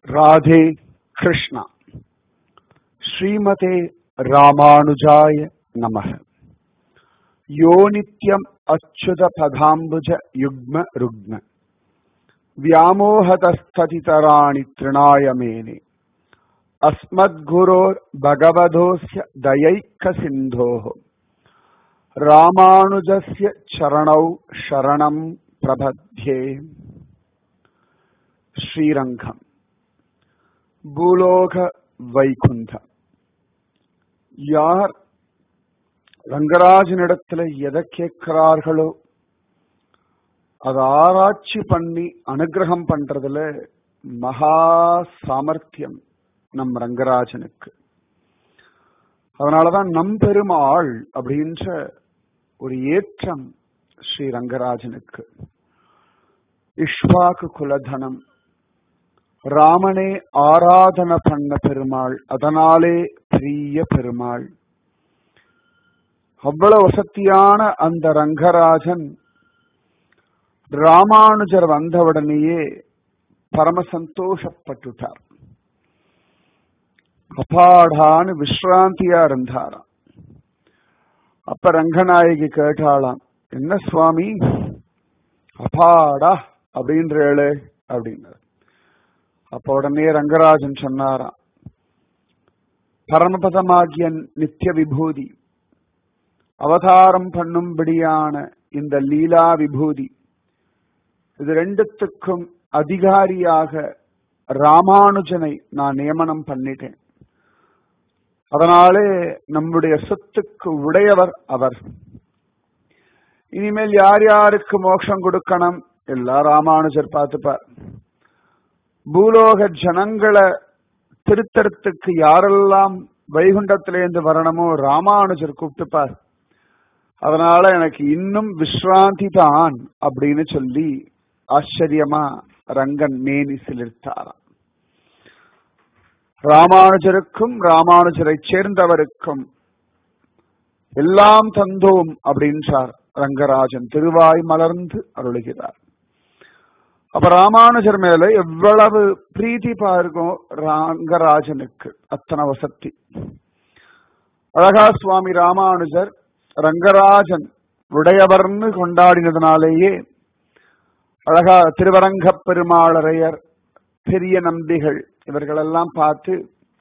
ராதே கிருஷ்ணா ஸ்ரீமதே ராமானுஜாய நமக யோ நித்யம் அச்சுத பதாம்புஜ யுக்ம ருக்ம व्यामोहतस्ततितराणि तृणाय मेने अस्मद्गुरोर् भगवधोऽस्य दयैकसिन्धोः रामानुजस्य चरणौ शरणम् प्रपद्ये ஸ்ரீரங்கம் பூலோக வைகுந்தம் யார் ரங்கராஜனிடத்துல எதை கேட்கிறார்களோ அதை ஆராய்ச்சி பண்ணி அனுகிரகம் பண்றதுல மகா சாமர்த்தியம் நம் ரங்கராஜனுக்கு அதனாலதான் நம்பெருமாள் அப்படின்ற ஒரு ஏற்றம் ஸ்ரீ ரங்கராஜனுக்கு இஷ்வாக்கு குலதனம் ராமனே ஆராதனை பண்ண பெருமாள் அதனாலே பெரிய பெருமாள் அவ்வளவு வசத்தியான அந்த ரங்கராஜன் ராமானுஜர் வந்தவுடனேயே பரம சந்தோஷப்பட்டுட்டார் அப்பாடான்னு விஸ்ராந்தியா இருந்தாராம் அப்ப ரங்கநாயகி கேட்டாளாம் என்ன சுவாமி அப்பாடா அப்படின்றேளே அப்படின்னார் அப்ப உடனே ரங்கராஜன் சொன்னாராம் பரமபதமாகிய நித்திய விபூதி அவதாரம் பண்ணும்படியான இந்த லீலா விபூதி இது ரெண்டுத்துக்கும் அதிகாரியாக ராமானுஜனை நான் நியமனம் பண்ணிட்டேன் அதனாலே நம்முடைய சொத்துக்கு உடையவர் அவர் இனிமேல் யார் யாருக்கு மோட்சம் கொடுக்கணும் எல்லா ராமானுஜர் பார்த்துப்பார் பூலோக ஜனங்களை திருத்தறத்துக்கு யாரெல்லாம் வைகுண்டத்திலேருந்து வரணுமோ ராமானுஜர் கூப்பிட்டுப்பார் அதனால எனக்கு இன்னும் விஸ்ராந்தி தான் அப்படின்னு சொல்லி ஆச்சரியமா ரங்கன் மேனி சிலிர்த்தாராம் ராமானுஜருக்கும் ராமானுஜரை சேர்ந்தவருக்கும் எல்லாம் தந்தோம் அப்படின்றார் ரங்கராஜன் திருவாய் மலர்ந்து அருளுகிறார் அப்ப ராமானுஜர் மேல எவ்வளவு பிரீத்தி பாருக்கும் ரங்கராஜனுக்கு அத்தனை வசத்தி அழகா சுவாமி ராமானுஜர் ரங்கராஜன் உடையவர்னு கொண்டாடினதுனாலேயே அழகா திருவரங்க பெருமாளரையர் பெரிய நம்பிகள் இவர்களெல்லாம் பார்த்து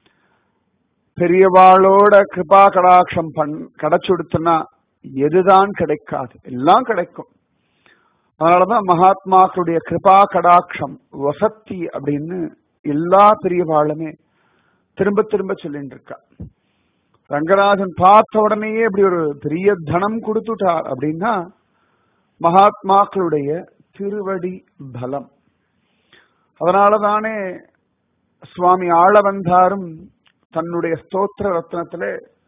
பெரியவாளோட கிருபா கடாட்சம் பண் கிடைச்சுடுத்துனா எதுதான் கிடைக்காது எல்லாம் கிடைக்கும் அதனாலதான் மகாத்மாக்களுடைய கிருபா கடாட்சம் வசத்தி அப்படின்னு எல்லா பெரியவாளுமே திரும்ப திரும்ப சொல்லிட்டு இருக்கா ரங்கராஜன் பார்த்த உடனேயே இப்படி ஒரு பெரிய தனம் கொடுத்துட்டார் அப்படின்னா மகாத்மாக்களுடைய திருவடி பலம் அதனாலதானே சுவாமி ஆளவந்தாரும் தன்னுடைய ஸ்தோத்திர ரத்னத்துல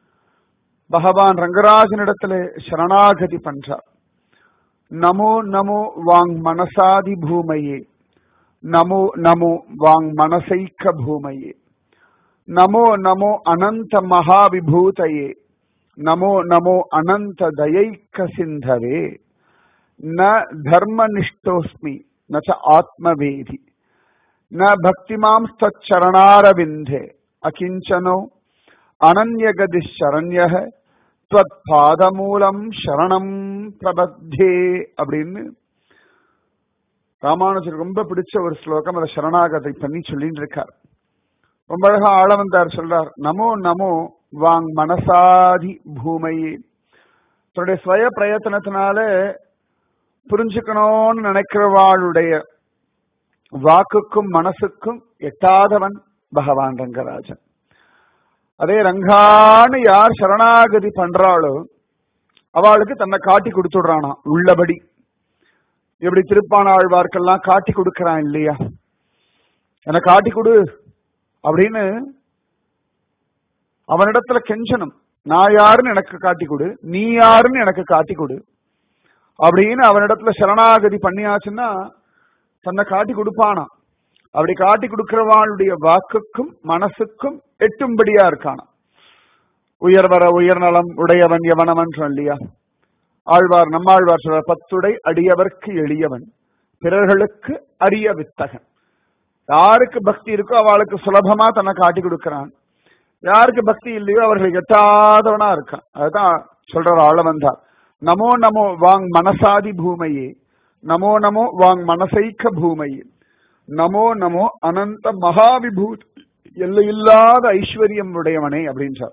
பகவான் ரங்கராஜனிடத்துல சரணாகதி பண்றார் நமோ நமோ வாங் மனசாதி பூமையே நமோ நமோ வாங் மனசைக்க பூமையே நமோ நமோ அனந்த மகாவிபூதையே நமோ நமோ அனந்த தயைக்க சிந்தவே ந தர்மனிஷ்டோஸ்மி ந ச ஆத்மவேதி ந பக்திமாம்ஸ்தரணாரவிந்தே அகிஞ்சனோ அனன்யகதி சரண்ய பாதமூலம் சரணம் பிரபத்தே அப்படின்னு ராமானுஜர் ரொம்ப பிடிச்ச ஒரு ஸ்லோகம் அதை சரணாகதை பண்ணி சொல்லிட்டு இருக்கார் ரொம்ப அழகா ஆளவந்தார் சொல்றார் நமோ நமோ வாங் மனசாதி பூமையே தன்னுடைய சுய பிரயத்தனத்தினால புரிஞ்சுக்கணும்னு நினைக்கிறவாளுடைய வாக்குக்கும் மனசுக்கும் எட்டாதவன் பகவான் ரங்கராஜன் அதே ரங்கான்னு யார் சரணாகதி பண்றாளோ அவளுக்கு தன்னை காட்டி கொடுத்துடுறானா உள்ளபடி எப்படி திருப்பான ஆழ்வார்க்கெல்லாம் காட்டி கொடுக்கறான் இல்லையா என்னை காட்டி கொடு அப்படின்னு அவனிடத்துல கெஞ்சனும் நான் யாருன்னு எனக்கு காட்டி கொடு நீ யாருன்னு எனக்கு காட்டி கொடு அப்படின்னு அவனிடத்துல சரணாகதி பண்ணியாச்சுன்னா தன்னை காட்டி கொடுப்பானா அப்படி காட்டி கொடுக்கிறவாளுடைய வாக்குக்கும் மனசுக்கும் எட்டும்படியா இருக்கானா உயர்வர உயர்நலம் உடையவன் எவனவன் இல்லையா ஆழ்வார் நம்மாழ்வார் சொல்ற பத்துடை அடியவர்க்கு எளியவன் பிறர்களுக்கு அரிய வித்தகன் யாருக்கு பக்தி இருக்கோ அவளுக்கு சுலபமா தன்னை காட்டி கொடுக்கறான் யாருக்கு பக்தி இல்லையோ அவர்களுக்கு எட்டாதவனா இருக்கான் அதுதான் சொல்றார் ஆளவந்தார் நமோ நமோ வாங் மனசாதி பூமையே நமோ நமோ வாங் மனசைக்க பூமையே நமோ நமோ அனந்த மகாவிபூத் எல்லையில்லாத ஐஸ்வர்யம் உடையவனே அப்படின்றார்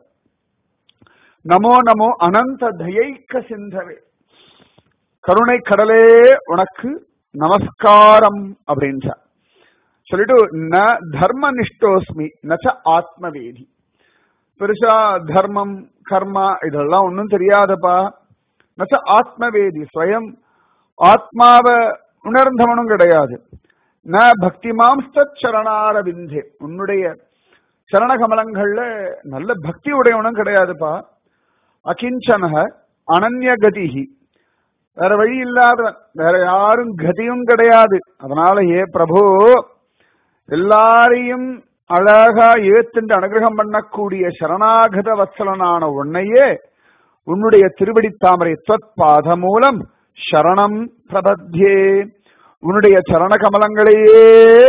நமோ நமோ அனந்த தயைக்க சிந்தவே கருணை கடலே உனக்கு நமஸ்காரம் அப்படின்றார் சொல்லிட்டு ந தர்ம நிஷ்டோஸ்மி நச்ச ஆத்மவேதி பெருசா தர்மம் கர்மா இதெல்லாம் ஒன்றும் தெரியாதப்பா நச்ச ஆத்மவேதி ஸ்வயம் ஆத்மாவை உணர்ந்தவனும் கிடையாது ந பக்தி மாம்ஸ்தத் சரணாரவிந்தே உன்னுடைய சரண கமலங்கள்ல நல்ல பக்தி உடையவனும் கிடையாதுப்பா அகிஞ்சனக அனன்ய கதிகி வேற வழி இல்லாதவன் வேற யாரும் கதியும் கிடையாது அதனால ஏ பிரபு எல்லாரையும் அழகா ஏத்துண்டு அனுகிரகம் பண்ணக்கூடிய சரணாகத வத்சலனான உன்னையே உன்னுடைய திருவடி தாமரை துவத் பாத மூலம் சரணம் பிரபத்யே உன்னுடைய சரண கமலங்களையே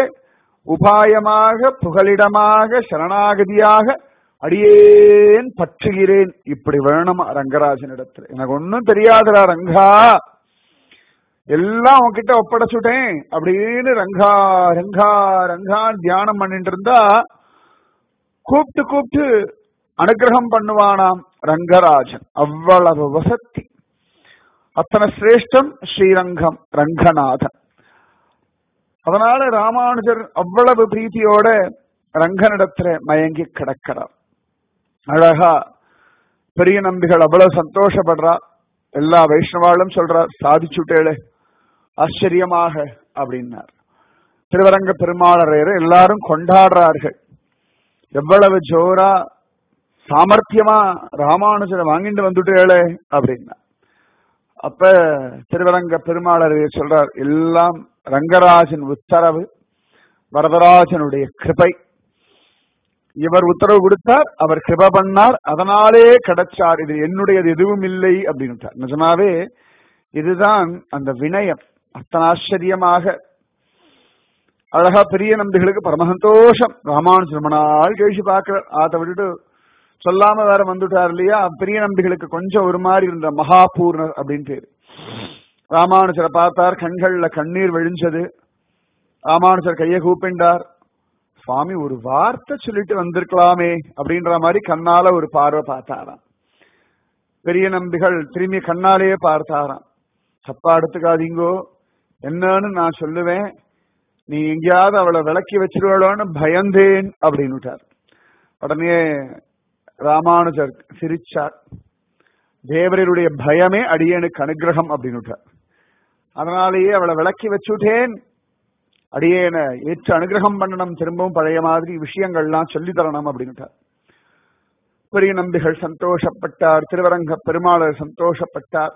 உபாயமாக புகலிடமாக சரணாகதியாக அடியேன் பற்றுகிறேன் இப்படி வேணும் ரங்கராஜனிடத்துல எனக்கு ஒன்னும் தெரியாதுடா ரங்கா எல்லாம் உன்கிட்ட ஒப்படைச்சுட்டேன் அப்படின்னு ரங்கா ரங்கா ரங்கா தியானம் பண்ணிட்டு இருந்தா கூப்பிட்டு கூப்பிட்டு அனுகிரகம் பண்ணுவானாம் ரங்கராஜன் அவ்வளவு வசத்தி அத்தனை சிரேஷ்டம் ஸ்ரீரங்கம் ரங்கநாதன் அதனால ராமானுஜர் அவ்வளவு பிரீத்தியோட ரங்கனிடத்துல மயங்கி கிடக்கிறார் அழகா பெரிய நம்பிகள் அவ்வளவு சந்தோஷப்படுறா எல்லா வைஷ்ணவாளும் சொல்றார் சாதிச்சுட்டேளே ஆச்சரியமாக அப்படின்னார் திருவரங்க பெருமாளரையர் எல்லாரும் கொண்டாடுறார்கள் எவ்வளவு ஜோரா சாமர்த்தியமா ராமானுஜரை வாங்கிட்டு வந்துட்டேளே அப்படின்னா அப்ப திருவரங்க பெருமாளரையர் சொல்றார் எல்லாம் ரங்கராஜன் உத்தரவு வரதராஜனுடைய கிருபை இவர் உத்தரவு கொடுத்தார் அவர் கிருப பண்ணார் அதனாலே கிடைச்சார் இது என்னுடையது எதுவும் இல்லை அப்படின்னு நிஜமாவே இதுதான் அந்த வினயம் அத்தனை ஆச்சரியமாக அழகா பெரிய நம்பிகளுக்கு பரமசந்தோஷம் ராமானுஜன் ரொம்ப நாள் கழிச்சு பார்க்கிற அதை விட்டுட்டு சொல்லாம வேற வந்துட்டார் இல்லையா பெரிய நம்பிகளுக்கு கொஞ்சம் ஒரு மாதிரி இருந்த மகாபூர்ணர் அப்படின்னு பேரு ராமானுஜரை பார்த்தார் கண்கள்ல கண்ணீர் விழிஞ்சது ராமானுஜர் கையை கூப்பிண்டார் சுவாமி ஒரு வார்த்தை சொல்லிட்டு வந்திருக்கலாமே அப்படின்ற மாதிரி கண்ணால ஒரு பார்வை பார்த்தாராம் பெரிய நம்பிகள் திரும்பி கண்ணாலேயே பார்த்தாராம் தப்பா எடுத்துக்காதீங்கோ என்னன்னு நான் சொல்லுவேன் நீ எங்கேயாவது அவளை விளக்கி வச்சிருவாளோன்னு பயந்தேன் அப்படின்னுட்டார் உடனே ராமானுஜர் சிரிச்சார் தேவரருடைய பயமே அடியனுக்கு அனுகிரகம் அப்படின்னுட்டார் அதனாலேயே அவளை விளக்கி வச்சுட்டேன் அடியேன ஏற்று அனுகிரகம் பண்ணணும் திரும்பவும் பழைய மாதிரி விஷயங்கள்லாம் சொல்லி தரணும் அப்படின்னுட்டார் பெரிய நம்பிகள் சந்தோஷப்பட்டார் திருவரங்க பெருமாளர் சந்தோஷப்பட்டார்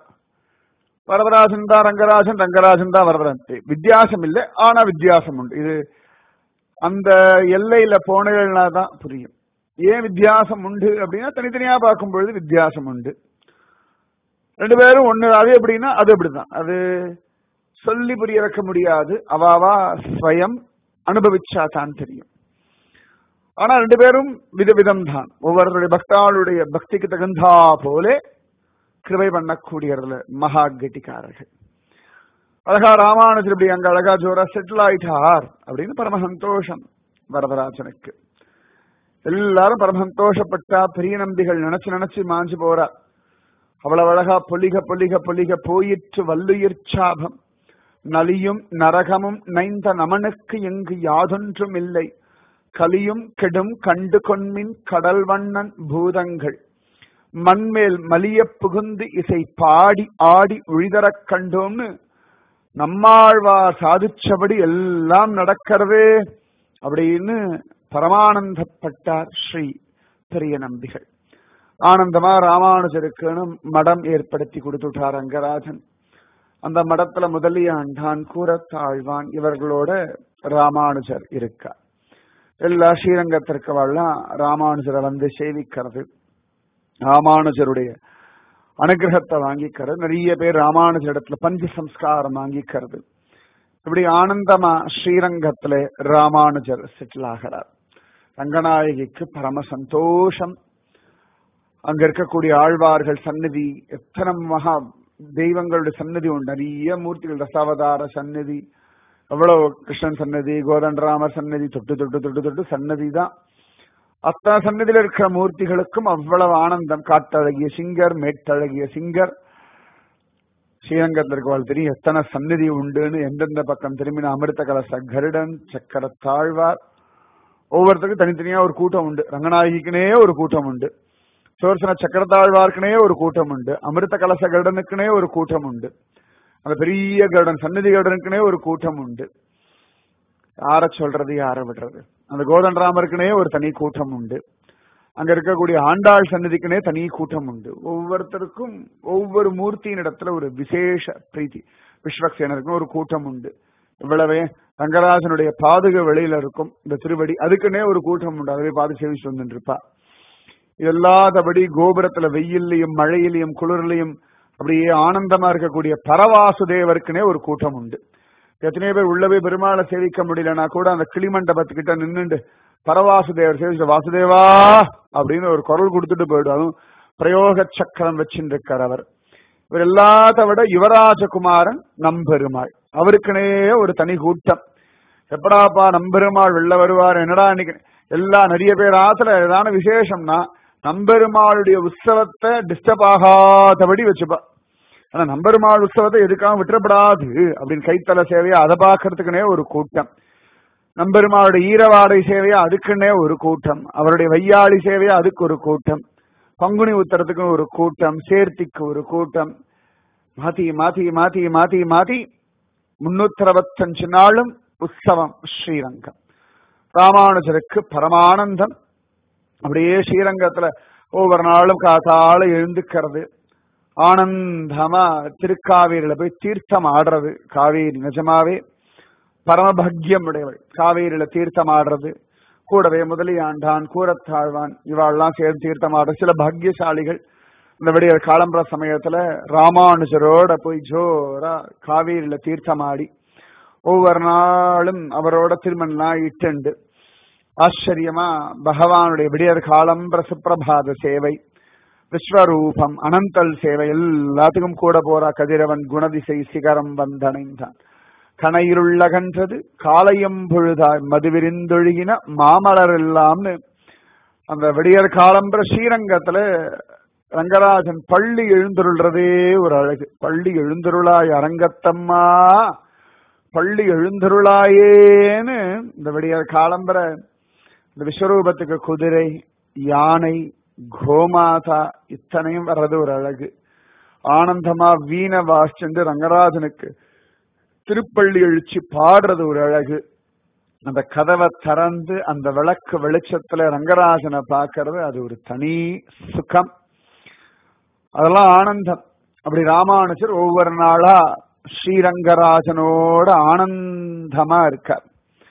வரதராஜன் தான் ரங்கராஜன் ரங்கராஜன் தான் வரதராஜன் வித்தியாசம் இல்லை ஆனா வித்தியாசம் உண்டு இது அந்த எல்லையில போனதுனா தான் புரியும் ஏன் வித்தியாசம் உண்டு அப்படின்னா தனித்தனியா பார்க்கும் பொழுது வித்தியாசம் உண்டு ரெண்டு பேரும் ஒண்ணு அது எப்படின்னா அது அப்படிதான் அது சொல்லி புரிய வைக்க முடியாது அவாவா ஸ்வயம் அனுபவிச்சா தான் தெரியும் ஆனா ரெண்டு பேரும் விதவிதம் தான் ஒவ்வொருவருடைய பக்தாளுடைய பக்திக்கு தகுந்தா போலே கிருபை பண்ணக்கூடியவர்கள் மகா கெட்டிக்காரர்கள் அழகா ராமானுஜர் இப்படி அங்க அழகா ஜோரா செட்டில் ஆயிட்டார் அப்படின்னு பரம சந்தோஷம் வரதராஜனுக்கு எல்லாரும் பரம சந்தோஷப்பட்டா பெரிய நம்பிகள் நினைச்சு நினைச்சு மாஞ்சு போறா அவ்வளவு அழகா பொலிக பொலிக பொலிக போயிற்று வல்லுயிர் சாபம் நலியும் நரகமும் நைந்த நமனுக்கு எங்கு யாதொன்றும் இல்லை கலியும் கெடும் கண்டு கொன்மின் கடல் வண்ணன் பூதங்கள் மண்மேல் மலிய புகுந்து இசை பாடி ஆடி ஒழிதரக் கண்டோம்னு நம்மாழ்வார் சாதிச்சபடி எல்லாம் நடக்கிறதே அப்படின்னு பரமானந்தப்பட்டார் ஸ்ரீ பெரிய நம்பிகள் ஆனந்தமா ராமானுஜருக்குன்னு மடம் ஏற்படுத்தி கொடுத்துட்டார் ரங்கராஜன் அந்த மடத்துல முதலியாண்டான் கூறத்தாழ்வான் இவர்களோட ராமானுஜர் இருக்கா எல்லா ஸ்ரீரங்கத்திற்கு வரலாம் ராமானுஜரை வந்து சேவிக்கிறது ராமானுஜருடைய அனுகிரகத்தை வாங்கிக்கிறது நிறைய பேர் ராமானுஜர் இடத்துல பஞ்ச சம்ஸ்காரம் வாங்கிக்கிறது இப்படி ஆனந்தமா ஸ்ரீரங்கத்துல ராமானுஜர் செட்டில் ஆகிறார் ரங்கநாயகிக்கு பரம சந்தோஷம் அங்க இருக்கக்கூடிய ஆழ்வார்கள் சந்நிதி எத்தனை மகா தெய்வங்களுடைய சன்னதி உண்டு நிறைய மூர்த்திகள் ரசாவதார சன்னதி எவ்வளவு கிருஷ்ணன் சன்னதி கோதண்டராமர் சன்னதி தொட்டு தொட்டு தொட்டு தொட்டு சன்னதி தான் அத்தனை சன்னதியில இருக்கிற மூர்த்திகளுக்கும் அவ்வளவு ஆனந்தம் காட்டழகிய சிங்கர் மேட்டழகிய சிங்கர் ஸ்ரீரங்கத்தில் இருக்கவாள் தெரியும் எத்தனை சந்நிதி உண்டுன்னு எந்தெந்த பக்கம் திரும்பின அமிர்த கலச கருடன் சக்கர தாழ்வார் ஒவ்வொருத்தருக்கும் தனித்தனியா ஒரு கூட்டம் உண்டு ரங்கநாயகிக்குனே ஒரு கூட்டம் உண்டு சுதர்சன சக்கரத்தாழ்வார்க்குனே ஒரு கூட்டம் உண்டு அமிர்த கலச கருடனுக்குனே ஒரு கூட்டம் உண்டு அந்த பெரிய கருடன் சந்நிதி கருடனுக்குனே ஒரு கூட்டம் உண்டு யார சொல்றது யார விடுறது அந்த கோதண்டராமருக்குனே ஒரு தனி கூட்டம் உண்டு அங்க இருக்கக்கூடிய ஆண்டாள் சன்னதிக்குனே தனி கூட்டம் உண்டு ஒவ்வொருத்தருக்கும் ஒவ்வொரு மூர்த்தியின் இடத்துல ஒரு விசேஷ பிரீத்தி விஸ்வக்சேனருக்கும் ஒரு கூட்டம் உண்டு இவ்வளவே ரங்கராஜனுடைய பாதுக வெளியில இருக்கும் இந்த திருவடி அதுக்குன்னே ஒரு கூட்டம் உண்டு அதவே பாது சேவிச்சு வந்துட்டு இருப்பா இல்லாதபடி கோபுரத்துல வெயில்லையும் மழையிலையும் குளிர்லையும் அப்படியே ஆனந்தமா இருக்கக்கூடிய பரவாசுதேவருக்குனே ஒரு கூட்டம் உண்டு எத்தனையோ பேர் உள்ளவே பெருமாளை சேவிக்க முடியலன்னா கூட அந்த கிளிமண்டபத்துக்கிட்ட நின்னுண்டு பரவாசுதேவர் சேவிச்ச வாசுதேவா அப்படின்னு ஒரு குரல் கொடுத்துட்டு போயிடும் அதுவும் பிரயோக சக்கரம் வச்சுட்டு இருக்கார் அவர் இவர் எல்லாத்த விட யுவராஜகுமாரன் நம்பெருமாள் அவருக்குனே ஒரு தனி கூட்டம் எப்படாப்பா நம்பெருமாள் வெளில வருவார் என்னடா இன்னைக்கு எல்லா நிறைய பேர் ஆத்துல ஏதான விசேஷம்னா நம்பெருமாளுடைய உற்சவத்தை டிஸ்டர்ப் ஆகாதபடி வச்சுப்பா ஆனா நம்பெருமாள் உற்சவத்தை எதுக்காக விட்டுறப்படாது அப்படின்னு கைத்தல சேவையா அதை பார்க்கறதுக்குனே ஒரு கூட்டம் நம்பெருமாளுடைய ஈரவாடை சேவையா அதுக்குன்னே ஒரு கூட்டம் அவருடைய வையாளி சேவையா அதுக்கு ஒரு கூட்டம் பங்குனி உத்தரத்துக்கு ஒரு கூட்டம் சேர்த்திக்கு ஒரு கூட்டம் மாத்தி மாத்தி மாத்தி மாத்தி மாத்தி முன்னூத்தி அறுபத்தஞ்சு நாளும் உற்சவம் ஸ்ரீரங்கம் ராமானுஜருக்கு பரமானந்தம் அப்படியே ஸ்ரீரங்கத்துல ஒவ்வொரு நாளும் காத்தால எழுந்துக்கிறது ஆனந்தமா திருக்காவேரியில போய் தீர்த்தம் ஆடுறது காவேரி நிஜமாவே பரமபக்யம் உடையவள் காவேரியில தீர்த்தம் ஆடுறது கூடவே முதலியாண்டான் கூரத்தாழ்வான் இவாள்லாம் சேர்ந்து தீர்த்தம் ஆடுற சில பாக்யசாலிகள் இந்த விடிய காலம்பர சமயத்துல ராமானுஜரோட போய் ஜோரா காவேரியில தீர்த்தம் ஆடி ஒவ்வொரு நாளும் அவரோட திருமணம்லாம் இட்டுண்டு ஆச்சரியமா பகவானுடைய விடியற் காலம்பர சுப்பிரபாத சேவை விஸ்வரூபம் அனந்தல் சேவை எல்லாத்துக்கும் கூட போறா கதிரவன் குணதிசை சிகரம் வந்தணைந்தான் கனையிருள்ளகன்றது காலையம் பொழுதாய் மதுவிரிந்தொழுகின மாமலர் எல்லாம்னு அந்த விடியற் காலம்பர ஸ்ரீரங்கத்துல ரங்கராஜன் பள்ளி எழுந்தருள்றதே ஒரு அழகு பள்ளி எழுந்தருளாய் அரங்கத்தம்மா பள்ளி எழுந்தருளாயேன்னு இந்த விடியற் காலம்பர இந்த விஸ்வரூபத்துக்கு குதிரை யானை கோமாதா இத்தனையும் வர்றது ஒரு அழகு ஆனந்தமா வீண வாசிச்சுண்டு ரங்கராஜனுக்கு திருப்பள்ளி எழுச்சி பாடுறது ஒரு அழகு அந்த கதவை திறந்து அந்த விளக்கு வெளிச்சத்துல ரங்கராஜனை பார்க்கறது அது ஒரு தனி சுகம் அதெல்லாம் ஆனந்தம் அப்படி ராமானுஜர் ஒவ்வொரு நாளா ஸ்ரீரங்கராஜனோட ஆனந்தமா இருக்கார்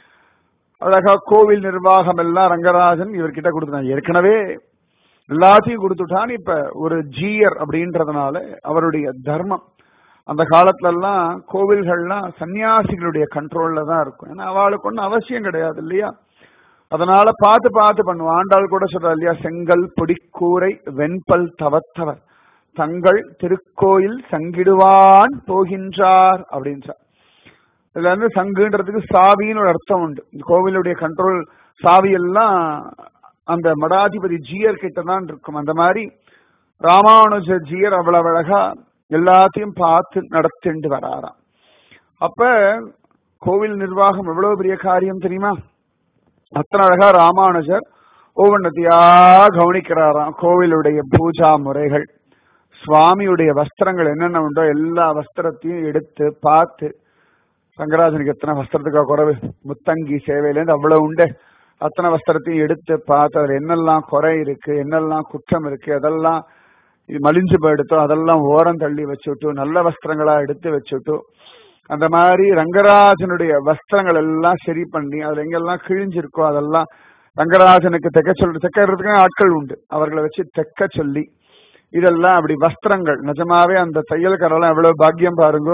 அழகா கோவில் நிர்வாகம் எல்லாம் ரங்கராஜன் இவர்கிட்ட கொடுத்துட்டான் ஏற்கனவே எல்லாத்தையும் கொடுத்துட்டான் இப்ப ஒரு ஜீயர் அப்படின்றதுனால அவருடைய தர்மம் அந்த காலத்துல எல்லாம் கோவில்கள்லாம் சன்னியாசிகளுடைய கண்ட்ரோல்ல தான் இருக்கும் ஏன்னா அவளுக்கு ஒன்றும் அவசியம் கிடையாது இல்லையா அதனால பார்த்து பார்த்து பண்ணுவோம் ஆண்டாள் கூட சொல்றா இல்லையா செங்கல் பொடிக்கூரை வெண்பல் தவத்தவர் தங்கள் திருக்கோயில் சங்கிடுவான் போகின்றார் அப்படின்னு இதுல இருந்து சங்குன்றதுக்கு சாவின்னு ஒரு அர்த்தம் உண்டு இந்த கோவிலுடைய கண்ட்ரோல் சாவி எல்லாம் அந்த மடாதிபதி ஜியர் கிட்ட தான் இருக்கும் அந்த மாதிரி ராமானுஜ ஜியர் அவ்வளவு அழகா எல்லாத்தையும் பார்த்து நடத்திண்டு வராராம் அப்ப கோவில் நிர்வாகம் எவ்வளவு பெரிய காரியம் தெரியுமா அத்தனை அழகா ராமானுஜர் ஒவ்வொன்றத்தையா கவனிக்கிறாராம் கோவிலுடைய பூஜா முறைகள் சுவாமியுடைய வஸ்திரங்கள் என்னென்ன உண்டோ எல்லா வஸ்திரத்தையும் எடுத்து பார்த்து ரங்கராஜனுக்கு எத்தனை வஸ்திரத்துக்கா குறைவு முத்தங்கி சேவையிலேருந்து அவ்வளவு உண்டு அத்தனை வஸ்திரத்தையும் எடுத்து பார்த்து அதுல என்னெல்லாம் குறை இருக்கு என்னெல்லாம் குற்றம் இருக்கு அதெல்லாம் மலிஞ்சு போயிடுத்தோ அதெல்லாம் ஓரம் தள்ளி வச்சுட்டு நல்ல வஸ்திரங்களா எடுத்து வச்சுட்டு அந்த மாதிரி ரங்கராஜனுடைய வஸ்திரங்கள் எல்லாம் சரி பண்ணி அதுல எங்கெல்லாம் கிழிஞ்சிருக்கோ அதெல்லாம் ரங்கராஜனுக்கு தைக்க சொல்ற தைக்கிறதுக்கு ஆட்கள் உண்டு அவர்களை வச்சு தைக்க சொல்லி இதெல்லாம் அப்படி வஸ்திரங்கள் நிஜமாவே அந்த தையல்காரெல்லாம் எவ்வளவு பாக்கியம் பாருங்கோ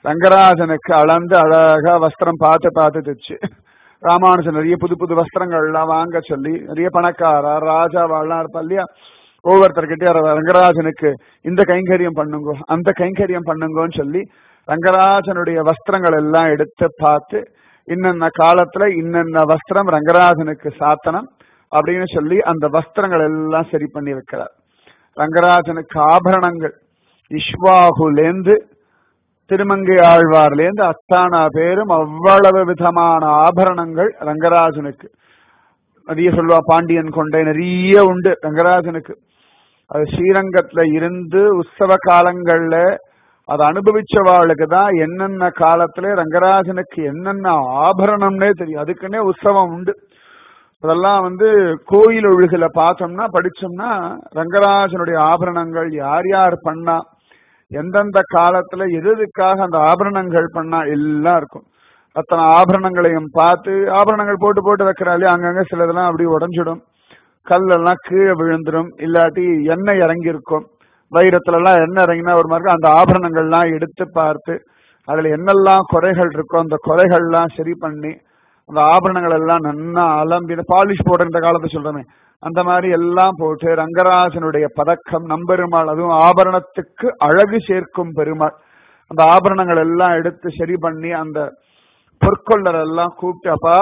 ரங்கராஜனுக்கு அளந்து அழகா வஸ்திரம் பார்த்து பார்த்து தைச்சு ராமானுஜன் நிறைய புது புது வஸ்திரங்கள்லாம் வாங்க சொல்லி நிறைய பணக்காரா ராஜாவாள்லாம் இருப்பா இல்லையா ஒவ்வொருத்தர்கிட்டயும் ரங்கராஜனுக்கு இந்த கைங்கரியம் பண்ணுங்கோ அந்த கைங்கரியம் பண்ணுங்கோன்னு சொல்லி ரங்கராஜனுடைய வஸ்திரங்கள் எல்லாம் எடுத்து பார்த்து இன்னென்ன காலத்துல இன்னென்ன வஸ்திரம் ரங்கராஜனுக்கு சாத்தனம் அப்படின்னு சொல்லி அந்த வஸ்திரங்கள் எல்லாம் சரி பண்ணி வைக்கிறார் ரங்கராஜனுக்கு ஆபரணங்கள் இஷ்வாகுலேந்து திருமங்கை ஆழ்வார்லேருந்து அத்தானா பேரும் அவ்வளவு விதமான ஆபரணங்கள் ரங்கராஜனுக்கு நிறைய சொல்லுவா பாண்டியன் கொண்டை நிறைய உண்டு ரங்கராஜனுக்கு அது ஸ்ரீரங்கத்துல இருந்து உற்சவ காலங்கள்ல அதை அனுபவிச்சவாளுக்கு தான் என்னென்ன காலத்துல ரங்கராஜனுக்கு என்னென்ன ஆபரணம்னே தெரியும் அதுக்குன்னே உற்சவம் உண்டு அதெல்லாம் வந்து கோயில் ஒழுகுல பார்த்தோம்னா படிச்சோம்னா ரங்கராஜனுடைய ஆபரணங்கள் யார் யார் பண்ணா எந்தெந்த காலத்துல எது எதுக்காக அந்த ஆபரணங்கள் பண்ணா எல்லாம் இருக்கும் அத்தனை ஆபரணங்களையும் பார்த்து ஆபரணங்கள் போட்டு போட்டு வைக்கிறாலே அங்கங்க சிலதெல்லாம் அப்படி உடஞ்சிடும் கல்லெல்லாம் கீழே விழுந்துடும் இல்லாட்டி எண்ணெய் இறங்கி இருக்கும் வைரத்துல எல்லாம் எண்ணெய் இறங்கினா ஒரு மாதிரி அந்த ஆபரணங்கள்லாம் எடுத்து பார்த்து அதுல என்னெல்லாம் குறைகள் இருக்கோ அந்த குறைகள்லாம் சரி பண்ணி அந்த ஆபரணங்கள் எல்லாம் நன்னா அலம்பி பாலிஷ் போடுற இந்த காலத்தை சொல்றேன் அந்த மாதிரி எல்லாம் போட்டு ரங்கராஜனுடைய பதக்கம் நம்பெருமாள் அதுவும் ஆபரணத்துக்கு அழகு சேர்க்கும் பெருமாள் அந்த ஆபரணங்கள் எல்லாம் எடுத்து சரி பண்ணி அந்த பொற்கொள்ளர் எல்லாம் கூப்பிட்டு அப்பா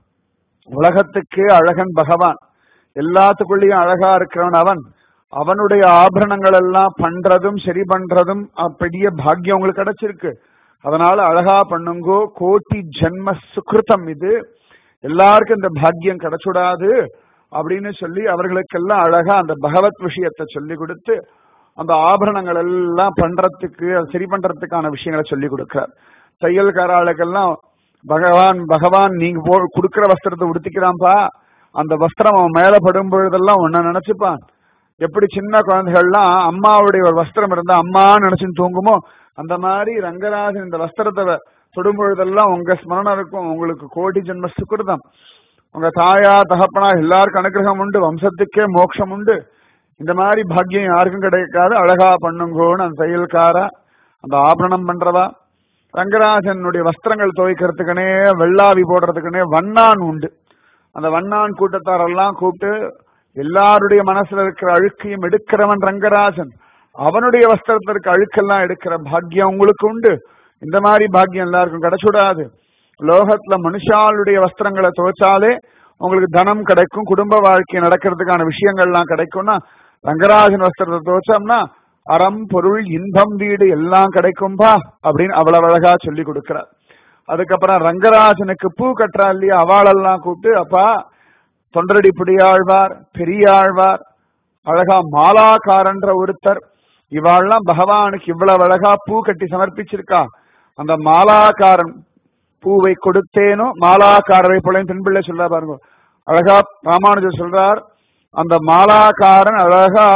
உலகத்துக்கு அழகன் பகவான் எல்லாத்துக்குள்ளேயும் அழகா இருக்கிறவன் அவன் அவனுடைய ஆபரணங்கள் எல்லாம் பண்றதும் சரி பண்றதும் பெரிய பாக்கியம் உங்களுக்கு கிடைச்சிருக்கு அதனால அழகா பண்ணுங்கோ கோட்டி ஜென்ம சுகிருத்தம் இது எல்லாருக்கும் இந்த பாக்கியம் கிடைச்சுடாது அப்படின்னு சொல்லி அவர்களுக்கெல்லாம் அழகா அந்த பகவத் விஷயத்தை சொல்லி கொடுத்து அந்த ஆபரணங்கள் எல்லாம் பண்றதுக்கு சரி பண்றதுக்கான விஷயங்களை சொல்லி கொடுக்கிறார் தையல்காராளுக்கெல்லாம் பகவான் பகவான் நீங்க போ கொடுக்கிற வஸ்திரத்தை உடுத்திக்கிறான்பா அந்த வஸ்திரம் அவன் மேல படும் பொழுதெல்லாம் ஒன்ன நினைச்சுப்பான் எப்படி சின்ன குழந்தைகள்லாம் அம்மாவுடைய ஒரு வஸ்திரம் இருந்தா அம்மான்னு நினைச்சுன்னு தூங்குமோ அந்த மாதிரி ரங்கராஜன் இந்த வஸ்திரத்தை தொடும் பொழுதெல்லாம் உங்க ஸ்மரணம் இருக்கும் உங்களுக்கு கோடி ஜென்ம சுக்கிருதம் உங்க தாயா தகப்பனா எல்லாருக்கும் அனுகிரகம் உண்டு வம்சத்துக்கே மோட்சம் உண்டு இந்த மாதிரி பாக்கியம் யாருக்கும் கிடைக்காது அழகா பண்ணுங்கோன்னு அந்த தையல்காரா அந்த ஆபரணம் பண்றவா ரங்கராஜனுடைய வஸ்திரங்கள் துவைக்கிறதுக்குனே வெள்ளாவி போடுறதுக்குனே வண்ணான் உண்டு அந்த வண்ணான் கூட்டத்தாரெல்லாம் கூப்பிட்டு எல்லாருடைய மனசுல இருக்கிற அழுக்கையும் எடுக்கிறவன் ரங்கராஜன் அவனுடைய வஸ்திரத்திற்கு அழுக்கெல்லாம் எடுக்கிற பாக்கியம் உங்களுக்கு உண்டு இந்த மாதிரி பாக்கியம் எல்லாருக்கும் கிடைச்சுடாது லோகத்துல மனுஷாளுடைய வஸ்திரங்களை துவைச்சாலே உங்களுக்கு தனம் கிடைக்கும் குடும்ப வாழ்க்கை நடக்கிறதுக்கான விஷயங்கள்லாம் கிடைக்கும்னா ரங்கராஜன் வஸ்திரத்தை துவைச்சோம்னா அறம் பொருள் இன்பம் வீடு எல்லாம் கிடைக்கும்பா அப்படின்னு அவ்வளவு அழகா சொல்லி கொடுக்கிறார் அதுக்கப்புறம் ரங்கராஜனுக்கு பூ கட்டுறா இல்லையா அவளெல்லாம் கூப்பிட்டு அப்பா தொண்டரடி புடியாழ்வார் பெரியாழ்வார் அழகா மாலாக்காரன்ற ஒருத்தர் இவாள்லாம் பகவானுக்கு இவ்வளவு அழகா பூ கட்டி சமர்ப்பிச்சிருக்கா அந்த மாலாக்காரன் பூவை கொடுத்தேனோ மாலாக்காரரை போல பின்பிள்ளை சொல்ற பாருங்க அழகா ராமானுஜர் சொல்றார் அந்த மாலாக்காரன் அழகா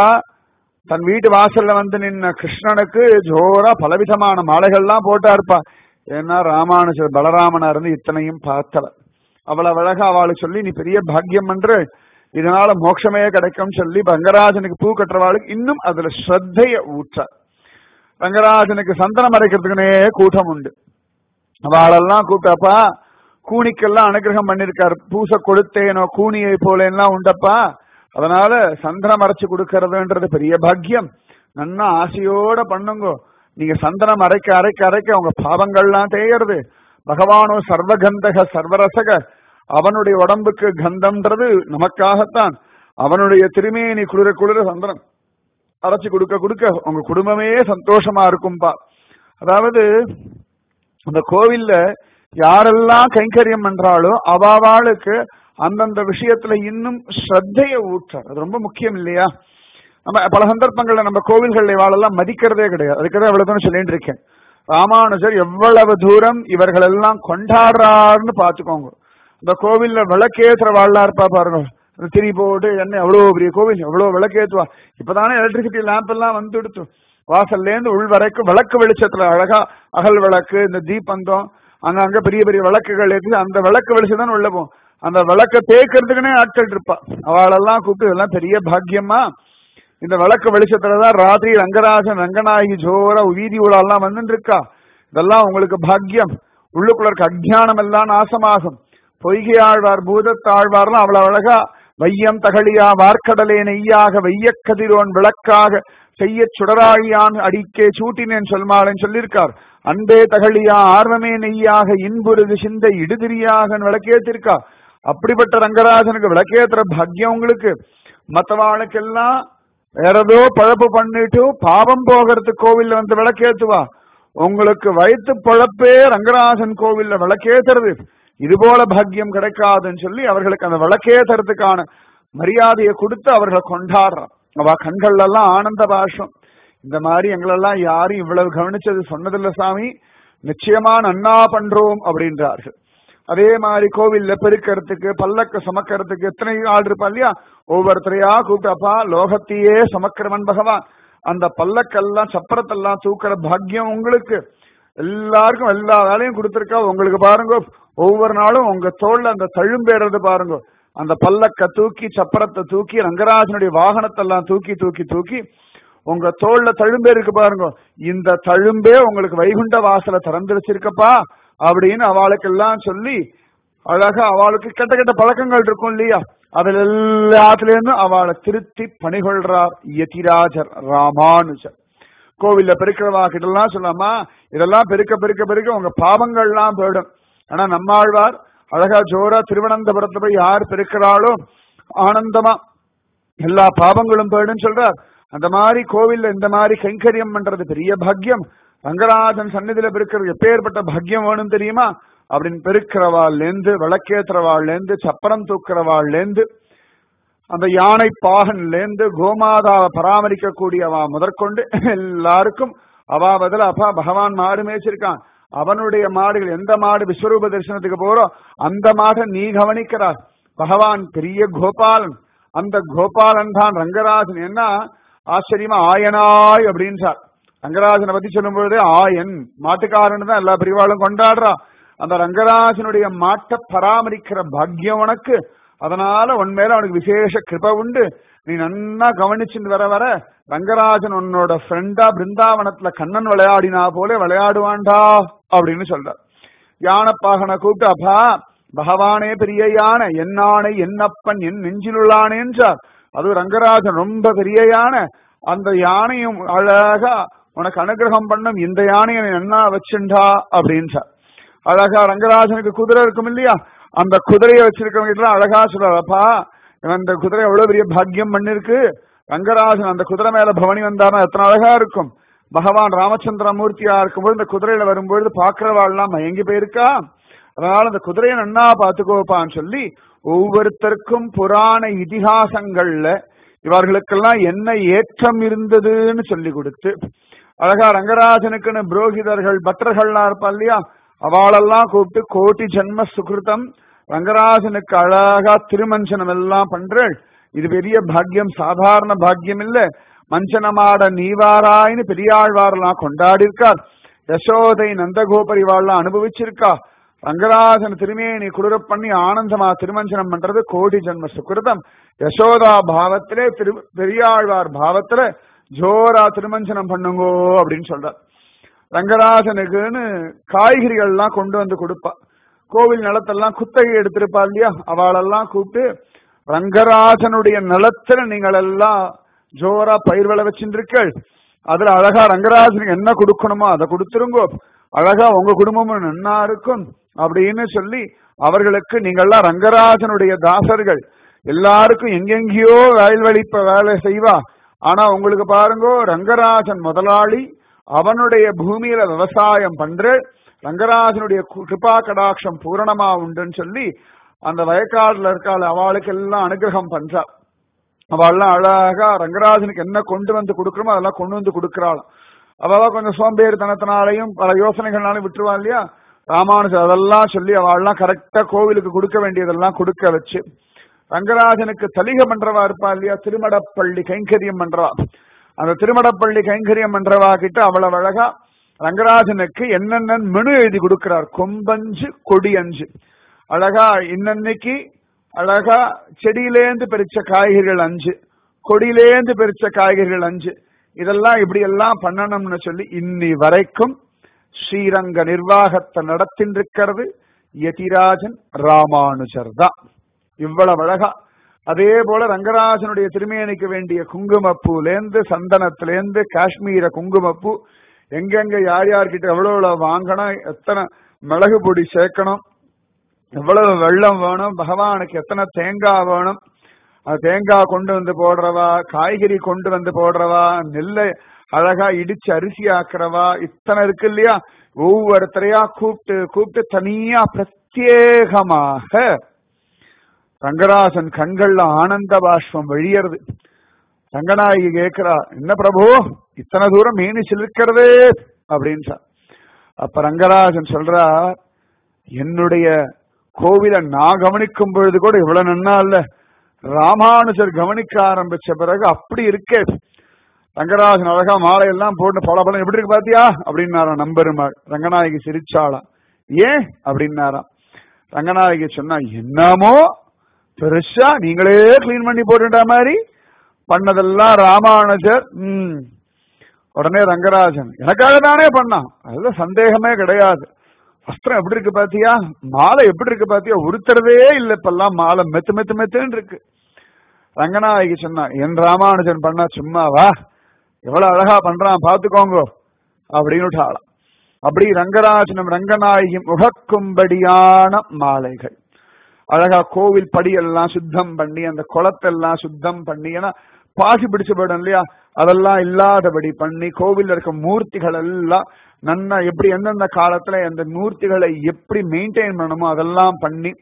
தன் வீட்டு வாசல்ல வந்து நின்ன கிருஷ்ணனுக்கு ஜோரா பலவிதமான மாலைகள்லாம் போட்டா இருப்பா ஏன்னா ராமானுஜர் பலராமனா இருந்து இத்தனையும் பார்த்தவர் அவ்வளவு அழகா அவளுக்கு சொல்லி நீ பெரிய பாக்கியம் என்று இதனால மோட்சமே கிடைக்கும் சொல்லி ரங்கராஜனுக்கு பூ கட்டுறவாளுக்கு இன்னும் அதுல ஸ்ரத்தைய ஊற்ற ரங்கராஜனுக்கு சந்தனம் அரைக்கிறதுக்குனே கூட்டம் உண்டு அவளெல்லாம் கூப்பிட்டப்பா கூனிக்கெல்லாம் அனுகிரகம் பண்ணிருக்காரு பூச கொடுத்தேனோ கூனியை போல எல்லாம் உண்டப்பா அதனால சந்தனம் அரைச்சு கொடுக்கறதுன்றது பெரிய பாக்கியம் நன்னா ஆசையோட பண்ணுங்க நீங்க சந்தனம் அரைக்க அரைக்க அரைக்க உங்க பாவங்கள்லாம் தேயறது பகவானோ சர்வகந்தக சர்வரசக அவனுடைய உடம்புக்கு கந்தம்ன்றது நமக்காகத்தான் அவனுடைய திருமேனி குளிர குளிர சந்தனம் அரைச்சு கொடுக்க கொடுக்க உங்க குடும்பமே சந்தோஷமா இருக்கும்பா அதாவது அந்த கோவில்ல யாரெல்லாம் கைங்கரியம் பண்றாளோ அவாவாளுக்கு அந்தந்த விஷயத்துல இன்னும் ஸ்ரத்தைய ஊற்றார் அது ரொம்ப முக்கியம் இல்லையா நம்ம பல சந்தர்ப்பங்கள்ல நம்ம கோவில்கள் இவாளெல்லாம் மதிக்கிறதே கிடையாது அதுக்குதான் இவ்வளவு தூரம் சொல்லிட்டு இருக்கேன் ராமானுஜர் எவ்வளவு தூரம் இவர்கள் எல்லாம் கொண்டாடுறாருன்னு பாத்துக்கோங்க இந்த கோவில்ல விளக்கேத்துற வாழலாம் இருப்பா பாருங்க திரி போட்டு என்ன எவ்வளவு பெரிய கோவில் எவ்வளவு விளக்கேத்துவா இப்பதானே எலக்ட்ரிசிட்டி லேம்ப் எல்லாம் வந்து எடுத்து வாசல்ல இருந்து உள் வரைக்கும் விளக்கு வெளிச்சத்துல அழகா அகல் விளக்கு இந்த தீபந்தம் அங்க அங்க பெரிய பெரிய விளக்குகள் ஏற்றி அந்த விளக்கு வெளிச்சம் தான் உள்ள போகும் அந்த விளக்க தேய்க்கிறதுக்குனே ஆட்கள் இருப்பா அவளெல்லாம் கூப்பிட்டு இதெல்லாம் பெரிய பாக்கியமா இந்த விளக்கு வெளிச்சத்துலதான் ராத்திரி ரங்கராஜன் ரங்கநாயகி ஜோரா வீதி ஊழலாம் வந்துட்டு இருக்கா இதெல்லாம் உங்களுக்கு பாக்கியம் உள்ளுக்குள்ள இருக்க அஜ்ஞானம் எல்லாம் நாசமாகும் பொய்கை ஆழ்வார் பூதத்தாழ்வார்லாம் அவ்வளவு அழகா வையம் தகழியா வார்க்கடலே நெய்யாக வையக் கதிரோன் விளக்காக செய்ய சுடராழியான் அடிக்கே சூட்டினேன் சொல்மாளன் சொல்லியிருக்கார் அன்பே தகழியா ஆர்வமே நெய்யாக இன்புருது சிந்தை இடுதிரியாக விளக்கேத்திருக்கா அப்படிப்பட்ட ரங்கராஜனுக்கு விளக்கேத்துற பாக்கியம் உங்களுக்கு மற்றவாளுக்கெல்லாம் வேற ஏதோ பழப்பு பண்ணிட்டு பாவம் போகிறதுக்கு கோவில்ல வந்து விளக்கேத்துவா உங்களுக்கு வயிற்று பழப்பே ரங்கராஜன் கோவில்ல விளக்கேத்துறது இது போல பாக்கியம் கிடைக்காதுன்னு சொல்லி அவர்களுக்கு அந்த விளக்கேத்துறதுக்கான மரியாதையை கொடுத்து அவர்களை கொண்டாடுறான் அவ கண்கள்ல எல்லாம் ஆனந்த பாஷம் இந்த மாதிரி எங்களெல்லாம் யாரும் இவ்வளவு கவனிச்சது சொன்னதில்ல சாமி நிச்சயமா நன்னா பண்றோம் அப்படின்றார்கள் அதே மாதிரி கோவில்ல பெருக்கிறதுக்கு பல்லக்க சுமக்கிறதுக்கு எத்தனை ஆள் இருப்பா இல்லையா ஒவ்வொருத்தரையா கூப்பிட்டப்பா லோகத்தையே சுமக்கிறவன் பகவான் அந்த பல்லக்கெல்லாம் சப்பரத்தெல்லாம் தூக்குற பாக்கியம் உங்களுக்கு எல்லாருக்கும் எல்லா வேலையும் கொடுத்துருக்கா உங்களுக்கு பாருங்க ஒவ்வொரு நாளும் உங்க தோல்ல அந்த தழும்பேறது பாருங்க அந்த பல்லக்க தூக்கி சப்பரத்தை தூக்கி ரங்கராஜனுடைய வாகனத்தெல்லாம் தூக்கி தூக்கி தூக்கி உங்க தோல்ல தழும்பே இருக்கு பாருங்க இந்த தழும்பே உங்களுக்கு வைகுண்ட வாசல திறந்துருச்சிருக்கப்பா அப்படின்னு அவளுக்கெல்லாம் சொல்லி அழகா அவளுக்கு கெட்ட கெட்ட பழக்கங்கள் இருக்கும் இல்லையா அதுல எல்லாத்துல இருந்தும் அவளை திருத்தி பணிகொள்றார் யதிராஜர் ராமானுஜர் கோவில்ல பெருக்கிறவா கிட்டலாம் சொல்லாமா இதெல்லாம் பெருக்க பெருக்க பெருக்க உங்க பாவங்கள்லாம் போயிடும் ஆனா நம்மாழ்வார் அழகா ஜோரா திருவனந்தபுரத்துல போய் யார் பெருக்கிறாளோ ஆனந்தமா எல்லா பாவங்களும் போயிடும் சொல்றார் அந்த மாதிரி கோவில்ல இந்த மாதிரி கைங்கரியம் பண்றது பெரிய பாக்கியம் ரங்கராஜன் சந்நிதியில பெருக்கிறது எப்பேற்பட்ட பாக்கியம் வேணும் தெரியுமா அப்படின்னு பெருக்கிறவாள்ல இருந்து விளக்கேத்துறவாள்ல இருந்து சப்பரம் தூக்குறவாள்ல இருந்து அந்த யானை பாகன்ல இருந்து கோமாதாவை பராமரிக்கக்கூடியவா முதற்கொண்டு எல்லாருக்கும் அவா பதில் அப்பா பகவான் மாடு மேய்ச்சிருக்கான் அவனுடைய மாடுகள் எந்த மாடு விஸ்வரூப தரிசனத்துக்கு போறோ அந்த மாடை நீ கவனிக்கிறார் பகவான் பெரிய கோபாலன் அந்த கோபாலன் தான் ரங்கராஜன் என்ன ஆச்சரியமா ஆயனாய் அப்படின்றார் ரங்கராஜனை பத்தி சொல்லும் பொழுதே ஆயன் மாட்டுக்காரன் தான் எல்லா பிரிவாளும் கொண்டாடுறா அந்த ரங்கராஜனுடைய மாட்டை பராமரிக்கிற பாக்கியம் உனக்கு அதனால உன் மேல அவனுக்கு விசேஷ கிருப உண்டு நீ நன்னா கவனிச்சுட்டு வர வர ரங்கராஜன் உன்னோட ஃப்ரெண்டா பிருந்தாவனத்துல கண்ணன் விளையாடினா போல விளையாடுவான்டா அப்படின்னு சொல்ற யானைப்பாகனை கூப்பிட்டு அப்பா பகவானே பெரிய யானை என்னானை என்னப்பன் என் நெஞ்சிலுள்ளானே என்றார் அது ரங்கராஜன் ரொம்ப பெரிய யானை அந்த யானையும் அழகா உனக்கு அனுகிரகம் பண்ணும் இந்த யானையை என்ன வச்சுண்டா அப்படின்றார் அழகா ரங்கராஜனுக்கு குதிரை இருக்கும் இல்லையா அந்த குதிரையை வச்சிருக்கவங்க அழகா சொல்றாப்பா அந்த குதிரை எவ்வளவு பெரிய பாக்கியம் பண்ணிருக்கு ரங்கராஜன் அந்த குதிரை மேல பவனி வந்தாருன்னா எத்தனை அழகா இருக்கும் பகவான் ராமச்சந்திர மூர்த்தியா இருக்கும்போது இந்த குதிரையில வரும்பொழுது பாக்குறவாள்லாம் மயங்கி போயிருக்கா அதனால அந்த குதிரையை நன்னா பாத்துக்கோப்பான்னு சொல்லி ஒவ்வொருத்தருக்கும் புராண இதிகாசங்கள்ல இவர்களுக்கெல்லாம் என்ன ஏற்றம் இருந்ததுன்னு சொல்லி கொடுத்து அழகா ரங்கராஜனுக்குன்னு புரோகிதர்கள் பக்தர்கள்லாம் இருப்பா இல்லையா அவளெல்லாம் கூப்பிட்டு கோட்டி ஜென்ம சுகிருதம் ரங்கராஜனுக்கு அழகா திருமஞ்சனம் எல்லாம் பண்றேள் இது பெரிய பாக்கியம் சாதாரண பாக்கியம் இல்ல மஞ்சனமாட நீவாராயின்னு பெரியாழ்வாரெல்லாம் கொண்டாடி இருக்கார் யசோதை நந்தகோபரிவாள்லாம் அனுபவிச்சிருக்கா ரங்கராஜன் திருமேனி குளிர பண்ணி ஆனந்தமா திருமஞ்சனம் பண்றது கோடி ஜென்ம சுகிருதம் யசோதா பாவத்திலே திரு பெரியாழ்வார் பாவத்துல ஜோரா திருமஞ்சனம் பண்ணுங்கோ அப்படின்னு சொல்றார் ரங்கராஜனுக்குன்னு காய்கறிகள்லாம் கொண்டு வந்து கொடுப்பா கோவில் நிலத்தெல்லாம் குத்தகை எடுத்திருப்பா இல்லையா அவளெல்லாம் கூப்பிட்டு ரங்கராஜனுடைய நிலத்துல நீங்கள் எல்லாம் ஜோரா பயிர் விளை வச்சுருக்கள் அதுல அழகா ரங்கராஜனுக்கு என்ன கொடுக்கணுமோ அதை கொடுத்துருங்கோ அழகா உங்க குடும்பமும் நன்னா இருக்கும் அப்படின்னு சொல்லி அவர்களுக்கு நீங்கள்லாம் ரங்கராஜனுடைய தாசர்கள் எல்லாருக்கும் எங்கெங்கேயோ வயல்வெளிப்ப வேலை செய்வா ஆனா உங்களுக்கு பாருங்க ரங்கராஜன் முதலாளி அவனுடைய பூமியில விவசாயம் பண்ற ரங்கராஜனுடைய கிருபா கடாட்சம் பூரணமா உண்டுன்னு சொல்லி அந்த வயக்காடுல இருக்காள் அவளுக்கு எல்லாம் அனுகிரகம் பண்றா அவள்லாம் அழகா ரங்கராஜனுக்கு என்ன கொண்டு வந்து கொடுக்கணுமோ அதெல்லாம் கொண்டு வந்து கொடுக்கறாள் அவ கொஞ்சம் சோம்பேறித்தனத்தினாலையும் பல யோசனைகள்னாலும் விட்டுருவா இல்லையா ராமானுஜர் அதெல்லாம் சொல்லி அவள்லாம் கரெக்டா கோவிலுக்கு கொடுக்க வேண்டியதெல்லாம் கொடுக்க வச்சு ரங்கராஜனுக்கு தலிக பண்றவா இருப்பா இல்லையா திருமடப்பள்ளி கைங்கரியம் பண்றவா அந்த திருமடப்பள்ளி கைங்கரியம் பண்றவா கிட்ட அவ்வளவு அழகா ரங்கராஜனுக்கு என்னென்ன மெனு எழுதி கொடுக்கிறார் கொம்பஞ்சு கொடியஞ்சு அழகா இன்னன்னைக்கு அழகா செடியிலேந்து பறிச்ச காய்கறிகள் அஞ்சு கொடியிலேந்து பறிச்ச காய்கறிகள் அஞ்சு இதெல்லாம் இப்படி எல்லாம் பண்ணணும்னு சொல்லி இன்னி வரைக்கும் ஸ்ரீரங்க நிர்வாகத்தை நடத்தின்றிருக்கிறது யதிராஜன் ராமானுஜர் தான் இவ்வளவு அழகா அதே போல ரங்கராஜனுடைய திருமேனிக்கு வேண்டிய குங்குமப்பூலேருந்து சந்தனத்திலேருந்து காஷ்மீர குங்குமப்பூ எங்கெங்க யார் யார்கிட்ட எவ்வளவு எவ்வளவு வாங்கணும் எத்தனை மிளகு பொடி சேர்க்கணும் எவ்வளவு வெள்ளம் வேணும் பகவானுக்கு எத்தனை தேங்காய் வேணும் அது தேங்காய் கொண்டு வந்து போடுறவா காய்கறி கொண்டு வந்து போடுறவா நெல்லை அழகா இடிச்சு அரிசி ஆக்குறவா இத்தனை இருக்கு இல்லையா ஒவ்வொருத்தரையா கூப்பிட்டு கூப்பிட்டு தனியா பிரத்யேகமாக ரங்கராசன் கண்கள்ல ஆனந்த பாஷ்பம் வழியறது ரங்கநாயகி கேட்கிறா என்ன பிரபு இத்தனை தூரம் மீனி சிலிர்க்கிறதே அப்படின்றா அப்ப ரங்கராஜன் சொல்றா என்னுடைய கோவில நான் கவனிக்கும் பொழுது கூட இவ்வளவு நன்னா இல்ல ராமானுஜர் கவனிக்க ஆரம்பிச்ச பிறகு அப்படி இருக்கே ரங்கராஜன் அழகா மாலையெல்லாம் போட்டு பல பலம் எப்படி இருக்கு பாத்தியா அப்படின்னாராம் நம்பெருமாள் ரங்கநாயகி சிரிச்சாளாம் ஏன் அப்படின்னாராம் ரங்கநாயகி சொன்னா என்னமோ பெருசா நீங்களே கிளீன் பண்ணி போட்டுட்டா மாதிரி பண்ணதெல்லாம் ராமானுஜர் ம் உடனே ரங்கராஜன் எனக்காக தானே பண்ணான் அதுல சந்தேகமே கிடையாது வஸ்திரம் எப்படி இருக்கு பாத்தியா மாலை எப்படி இருக்கு பாத்தியா உடுத்துறதே இல்ல இப்பெல்லாம் மாலை மெத்து மெத்து மெத்துன்னு இருக்கு ரங்கநாயகி சொன்னா என் ராமானுஜன் பண்ணா சும்மாவா எவ்வளவு அழகா பண்றான் பாத்துக்கோங்க அப்படின்னு ஆளாம் அப்படி ரங்கராஜனும் ரங்கநாயகியும் உகக்கும்படியான மாலைகள் அழகா கோவில் படியெல்லாம் சுத்தம் பண்ணி அந்த குளத்தெல்லாம் சுத்தம் பண்ணி ஏன்னா பாசி பிடிச்சு போயிடும் இல்லையா அதெல்லாம் இல்லாதபடி பண்ணி கோவில்ல இருக்க மூர்த்திகள் எல்லாம் நன்னா எப்படி எந்தெந்த காலத்துல அந்த மூர்த்திகளை எப்படி மெயின்டைன் பண்ணணுமோ அதெல்லாம் பண்ணி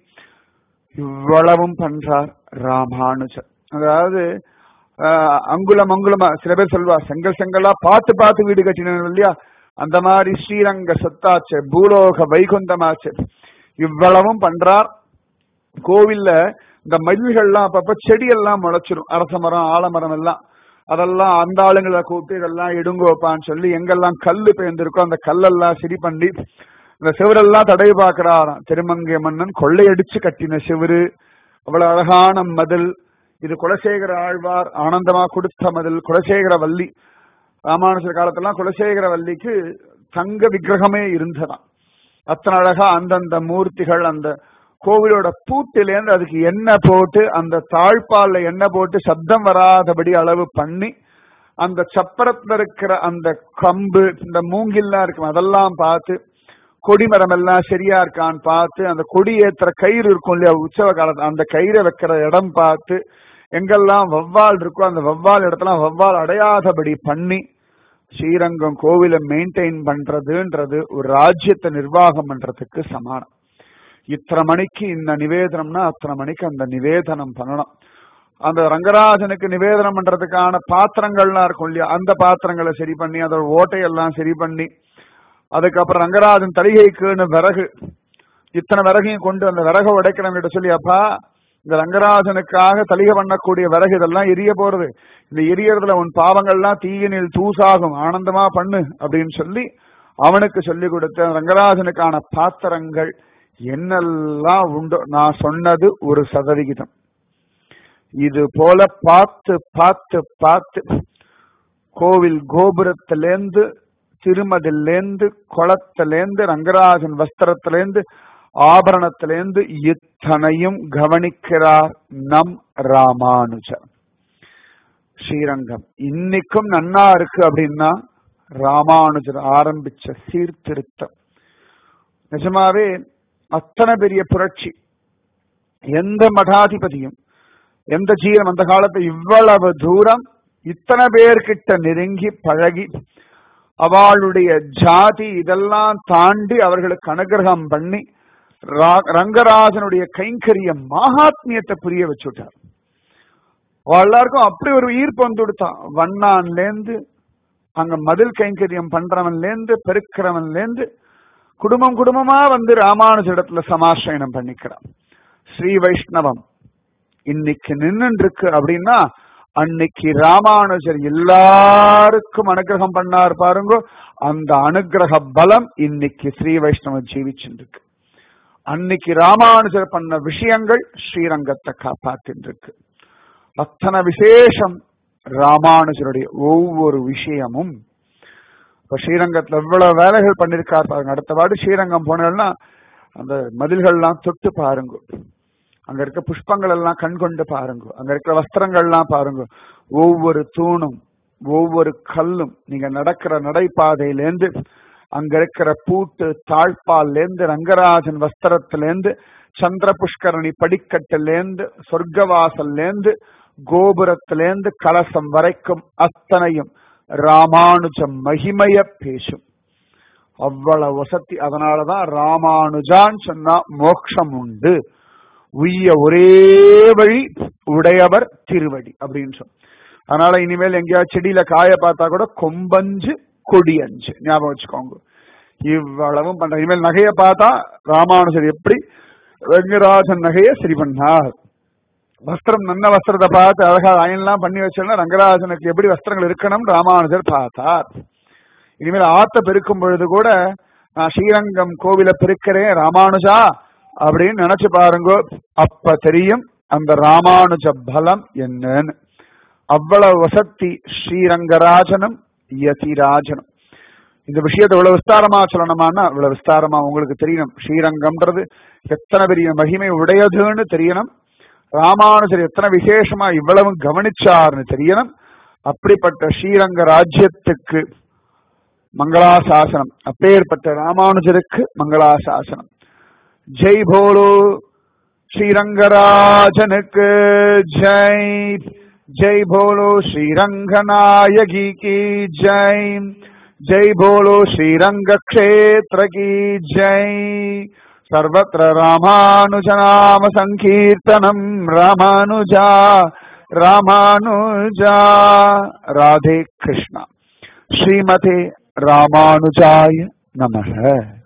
இவ்வளவும் பண்றார் ராமானுஜர் அதாவது ஆஹ், அங்குலம் அங்குலமா சில பேர் சொல்வா செங்கல் செங்கலா பார்த்து பார்த்து வீடு கட்டினார் இல்லையா அந்த மாதிரி ஸ்ரீரங்க சொத்தாச்சு பூலோக வைகுந்தமாச்சு இவ்வளவும் பண்றார் கோவில்ல இந்த மயில்கள்லாம் அப்பப்ப செடியெல்லாம் முளைச்சிரும் அரச மரம் ஆலமரம் எல்லாம் அதெல்லாம் அந்த ஆளுங்களை கூப்பிட்டு இதெல்லாம் எடுங்கோப்பான்னு சொல்லி எங்கெல்லாம் கல்லு பெயர்ந்திருக்கோ அந்த கல்லெல்லாம் சரி பண்ணி இந்த சிவரெல்லாம் தடை பார்க்கிறாராம் திருமங்கை மன்னன் கொள்ளையடிச்சு கட்டின சிவரு அவ்வளவு அழகான மதில் இது குலசேகர ஆழ்வார் ஆனந்தமா கொடுத்த மதில் குலசேகர வள்ளி ராமானுஜர் காலத்தெல்லாம் குலசேகர வள்ளிக்கு தங்க விக்கிரகமே இருந்ததாம் அத்தனை அழகா அந்தந்த மூர்த்திகள் அந்த கோவிலோட பூட்டிலேருந்து அதுக்கு எண்ணெய் போட்டு அந்த தாழ்பால்ல எண்ணெய் போட்டு சப்தம் வராதபடி அளவு பண்ணி அந்த சப்பரத்துல இருக்கிற அந்த கம்பு இந்த மூங்கில்லாம் இருக்கும் அதெல்லாம் பார்த்து கொடிமரம் எல்லாம் சரியா இருக்கான்னு பார்த்து அந்த கொடி ஏத்துற கயிறு இருக்கும் இல்லையா உற்சவ காலத்துல அந்த கயிறை வைக்கிற இடம் பார்த்து எங்கெல்லாம் வவ்வால் இருக்கோ அந்த வவ்வால் இடத்துல வவ்வால் அடையாதபடி பண்ணி ஸ்ரீரங்கம் கோவிலை மெயின்டைன் பண்றதுன்றது ஒரு ராஜ்யத்தை நிர்வாகம் பண்றதுக்கு சமானம் இத்தனை மணிக்கு இந்த நிவேதனம்னா அத்தனை மணிக்கு அந்த நிவேதனம் பண்ணணும் அந்த ரங்கராஜனுக்கு நிவேதனம் பண்றதுக்கான பாத்திரங்கள்லாம் இருக்கும் இல்லையா அந்த பாத்திரங்களை சரி பண்ணி அதோட ஓட்டையெல்லாம் சரி பண்ணி அதுக்கப்புறம் ரங்கராஜன் தலிகைக்குன்னு விறகு இத்தனை விறகையும் கொண்டு அந்த விறகை உடைக்கிறவங்கிட்ட சொல்லி அப்பா இந்த ரங்கராஜனுக்காக தலிகை பண்ணக்கூடிய விறகு இதெல்லாம் எரிய போறது இந்த எரியறதுல உன் பாவங்கள்லாம் தீயினில் தூசாகும் ஆனந்தமா பண்ணு அப்படின்னு சொல்லி அவனுக்கு சொல்லி கொடுத்த ரங்கராஜனுக்கான பாத்திரங்கள் என்னெல்லாம் உண்டோ நான் சொன்னது ஒரு சதவிகிதம் இது போல பார்த்து பார்த்து பார்த்து கோவில் கோபுரத்திலேந்து திருமதிலேந்து குளத்திலேந்து ரங்கராஜன் வஸ்திரத்திலேந்து ஆபரணத்திலேந்து இத்தனையும் கவனிக்கிறார் நம் ராமானுஜர் ஸ்ரீரங்கம் இன்னைக்கும் நன்னா இருக்கு அப்படின்னா ராமானுஜர் ஆரம்பிச்ச சீர்திருத்தம் நிஜமாவே அத்தனை பெரிய புரட்சி எந்த மடாதிபதியும் எந்த ஜீவன் அந்த காலத்து இவ்வளவு தூரம் இத்தனை பேர்கிட்ட நெருங்கி பழகி அவளுடைய ஜாதி இதெல்லாம் தாண்டி அவர்களுக்கு அனுகிரகம் பண்ணி ரா- ரங்கராஜனுடைய கைங்கரிய மகாத்மியத்தை புரிய வச்சுட்டார் அவ எல்லாருக்கும் அப்படி ஒரு ஈர்ப்பு வந்து கொடுத்தான் வண்ணான்ல இருந்து அங்க மதில் கைங்கரியம் பண்றவன்ல இருந்து பெருக்கிறவன்ல இருந்து குடும்பம் குடும்பமா வந்து ராமானுஜ இடத்துல சமாசயனம் பண்ணிக்கிறான் ஸ்ரீ வைஷ்ணவம் இன்னைக்கு நின்னு இருக்கு அப்படின்னா அன்னைக்கு ராமானுஜர் எல்லாருக்கும் அனுகிரகம் பண்ணார் பாருங்க அந்த அனுகிரக பலம் இன்னைக்கு ஸ்ரீ வைஷ்ணவம் ஜீவிச்சுட்டு இருக்கு அன்னைக்கு ராமானுஜர் பண்ண விஷயங்கள் ஸ்ரீரங்கத்தை காப்பாத்தின்னு இருக்கு அத்தனை விசேஷம் ராமானுஜருடைய ஒவ்வொரு விஷயமும் இப்ப ஸ்ரீரங்கத்துல எவ்வளவு வேலைகள் பண்ணிருக்கார் பாருங்க அடுத்த வாட்டி ஸ்ரீரங்கம் போனேன்னா அந்த மதில்கள்லாம் தொட்டு பாருங்க அங்க இருக்க புஷ்பங்கள் எல்லாம் கண் கொண்டு பாருங்க அங்க இருக்கிற வஸ்திரங்கள்லாம் பாருங்க ஒவ்வொரு தூணும் ஒவ்வொரு கல்லும் நீங்க நடக்கிற நடைபாதையிலேருந்து அங்க இருக்கிற பூட்டு தாழ்பால்ல இருந்து ரங்கராஜன் வஸ்திரத்துல இருந்து சந்திர புஷ்கரணி படிக்கட்டுல இருந்து சொர்க்கவாசல்ல இருந்து கோபுரத்துல இருந்து கலசம் வரைக்கும் அத்தனையும் ராமானுஜம் மகிமைய பேசும் அவ்வளவு வசதி அதனாலதான் ராமானுஜான்னு சொன்னா மோட்சம் உண்டு உய்ய ஒரே வழி உடையவர் திருவடி அப்படின்னு சொன்ன அதனால இனிமேல் எங்கேயாவது செடியில காய பார்த்தா கூட கொம்பஞ்சு கொடியஞ்சு ஞாபகம் வச்சுக்கோங்க இவ்வளவும் பண்ற இனிமேல் நகையை பார்த்தா ராமானுஜர் எப்படி ரங்கராஜன் நகையை சரி பண்ணார் வஸ்திரம் நல்ல வஸ்திரத்தை பார்த்து அழகா அயன்லாம் பண்ணி வச்சோம்னா ரங்கராஜனுக்கு எப்படி வஸ்திரங்கள் இருக்கணும் ராமானுஜர் பார்த்தார் இனிமேல் ஆத்த பெருக்கும் பொழுது கூட நான் ஸ்ரீரங்கம் கோவில பெருக்கிறேன் ராமானுஜா அப்படின்னு நினைச்சு பாருங்க அப்ப தெரியும் அந்த ராமானுஜ பலம் என்னன்னு அவ்வளவு வசத்தி ஸ்ரீரங்கராஜனும் யதிராஜனும் இந்த விஷயத்தை இவ்வளவு விஸ்தாரமா சொல்லணுமான்னா இவ்வளவு விஸ்தாரமா உங்களுக்கு தெரியணும் ஸ்ரீரங்கம்ன்றது எத்தனை பெரிய மகிமை உடையதுன்னு தெரியணும் ராமானுஜர் எத்தனை விசேஷமா இவ்வளவு கவனிச்சார்னு தெரியணும் அப்படிப்பட்ட ஸ்ரீரங்க ராஜ்யத்துக்கு மங்களாசாசனம் அப்பேற்பட்ட ராமானுஜருக்கு மங்களாசாசனம் ஜெய் போலோ ஸ்ரீரங்கராஜனுக்கு ஜெய் ஜெய் போலோ ஸ்ரீரங்கநாயகி கி ஜெய் ஜெய் போலோ ஸ்ரீரங்க கஷேத்திர கி ஜெய் सर्वत्र रामानुजनाम सङ्कीर्तनम् रामानुजा रामानुजा राधे कृष्ण श्रीमते रामानुजाय नमः